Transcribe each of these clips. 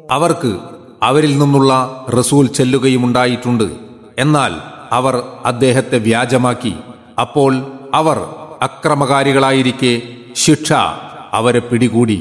അവർക്ക് അവരിൽ നിന്നുള്ള റസൂൽ ചെല്ലുകയുമുണ്ടായിട്ടുണ്ട് എന്നാൽ അവർ അദ്ദേഹത്തെ വ്യാജമാക്കി അപ്പോൾ അവർ അക്രമകാരികളായിരിക്കെ ശിക്ഷ അവരെ പിടികൂടി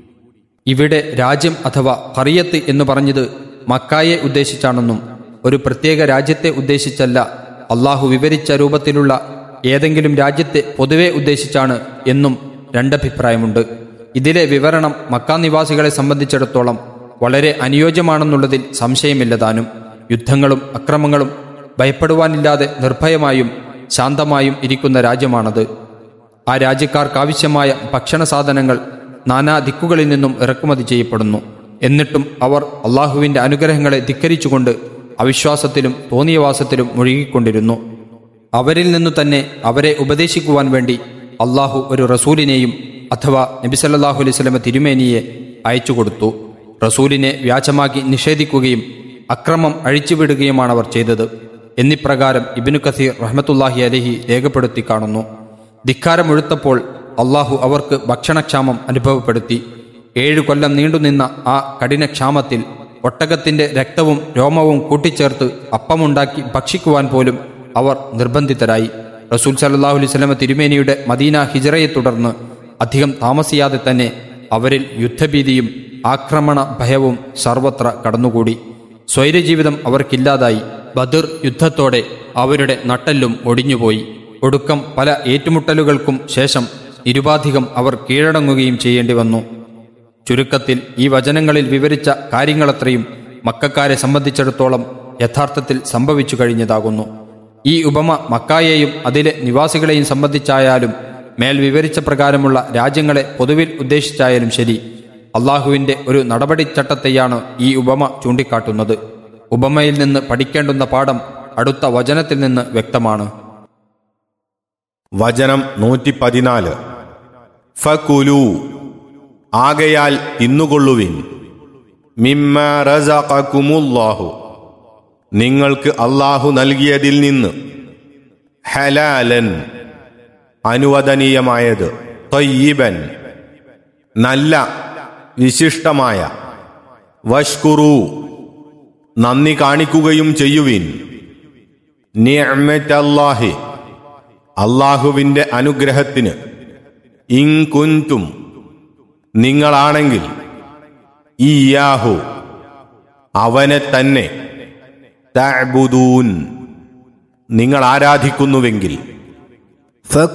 ഇവിടെ രാജ്യം അഥവാ ഖറിയത്ത് എന്ന് പറഞ്ഞത് മക്കായെ ഉദ്ദേശിച്ചാണെന്നും ഒരു പ്രത്യേക രാജ്യത്തെ ഉദ്ദേശിച്ചല്ല അള്ളാഹു വിവരിച്ച രൂപത്തിലുള്ള ഏതെങ്കിലും രാജ്യത്തെ പൊതുവെ ഉദ്ദേശിച്ചാണ് എന്നും രണ്ടഭിപ്രായമുണ്ട് ഇതിലെ വിവരണം മക്കാ നിവാസികളെ സംബന്ധിച്ചിടത്തോളം വളരെ അനുയോജ്യമാണെന്നുള്ളതിൽ സംശയമില്ലതാനും യുദ്ധങ്ങളും അക്രമങ്ങളും ഭയപ്പെടുവാനില്ലാതെ നിർഭയമായും ശാന്തമായും ഇരിക്കുന്ന രാജ്യമാണത് ആ രാജ്യക്കാർക്കാവശ്യമായ ഭക്ഷണ സാധനങ്ങൾ നാനാ ദിക്കുകളിൽ നിന്നും ഇറക്കുമതി ചെയ്യപ്പെടുന്നു എന്നിട്ടും അവർ അള്ളാഹുവിന്റെ അനുഗ്രഹങ്ങളെ ധിക്കരിച്ചുകൊണ്ട് അവിശ്വാസത്തിലും തോന്നിയവാസത്തിലും മുഴുകിക്കൊണ്ടിരുന്നു അവരിൽ നിന്നു തന്നെ അവരെ ഉപദേശിക്കുവാൻ വേണ്ടി അള്ളാഹു ഒരു റസൂലിനെയും അഥവാ നബിസല്ലാഹു അലൈഹി സ്വലമ തിരുമേനിയെ അയച്ചുകൊടുത്തു റസൂലിനെ വ്യാജമാക്കി നിഷേധിക്കുകയും അക്രമം അഴിച്ചുവിടുകയുമാണ് അവർ ചെയ്തത് എന്നിപ്രകാരം ഇബിനു കസീർ റഹ്മത്തുല്ലാഹി അലഹി രേഖപ്പെടുത്തി കാണുന്നു ധിക്കാരമൊഴുത്തപ്പോൾ അള്ളാഹു അവർക്ക് ഭക്ഷണക്ഷാമം അനുഭവപ്പെടുത്തി ഏഴു കൊല്ലം നീണ്ടുനിന്ന ആ കഠിനക്ഷാമത്തിൽ ഒട്ടകത്തിന്റെ രക്തവും രോമവും കൂട്ടിച്ചേർത്ത് അപ്പമുണ്ടാക്കി ഭക്ഷിക്കുവാൻ പോലും അവർ നിർബന്ധിതരായി റസൂൽ സല്ലാഹു അലൈഹി സ്വലമ തിരുമേനിയുടെ മദീന ഹിജറയെ തുടർന്ന് അധികം താമസിയാതെ തന്നെ അവരിൽ യുദ്ധഭീതിയും ആക്രമണ ഭയവും സർവത്ര കടന്നുകൂടി സ്വൈരജീവിതം അവർക്കില്ലാതായി ബദർ യുദ്ധത്തോടെ അവരുടെ നട്ടെല്ലും ഒടിഞ്ഞുപോയി ഒടുക്കം പല ഏറ്റുമുട്ടലുകൾക്കും ശേഷം നിരുപാധികം അവർ കീഴടങ്ങുകയും ചെയ്യേണ്ടി വന്നു ചുരുക്കത്തിൽ ഈ വചനങ്ങളിൽ വിവരിച്ച കാര്യങ്ങളത്രയും മക്കാരെ സംബന്ധിച്ചിടത്തോളം യഥാർത്ഥത്തിൽ സംഭവിച്ചു കഴിഞ്ഞതാകുന്നു ഈ ഉപമ മക്കായെയും അതിലെ നിവാസികളെയും സംബന്ധിച്ചായാലും മേൽ വിവരിച്ച പ്രകാരമുള്ള രാജ്യങ്ങളെ പൊതുവിൽ ഉദ്ദേശിച്ചായാലും ശരി അള്ളാഹുവിന്റെ ഒരു നടപടിച്ചട്ടത്തെയാണ് ഈ ഉപമ ചൂണ്ടിക്കാട്ടുന്നത് ഉപമയിൽ നിന്ന് പഠിക്കേണ്ടുന്ന പാഠം അടുത്ത വചനത്തിൽ നിന്ന് വ്യക്തമാണ് വചനം നൂറ്റി പതിനാല് ഫകുലു ആകയാൽ തിന്നുകൊള്ളുവിൻ മിമ്മ റസഖകുമുല്ലാഹു നിങ്ങൾക്ക് അള്ളാഹു നൽകിയതിൽ നിന്ന് ഹലാലൻ അനുവദനീയമായത് തൊയ്യിബൻ നല്ല വിശിഷ്ടമായ വഷ്കുറു നന്ദി കാണിക്കുകയും ചെയ്യുവിൻ നിഅ്മത്തല്ലാഹി അള്ളാഹുവിന്റെ അനുഗ്രഹത്തിന് ഇൻകുന്തും നിങ്ങളാണെങ്കിൽ ഇയാഹു അവനെ തന്നെ തഅ്ബുദൂൻ നിങ്ങൾ ആരാധിക്കുന്നുവെങ്കിൽ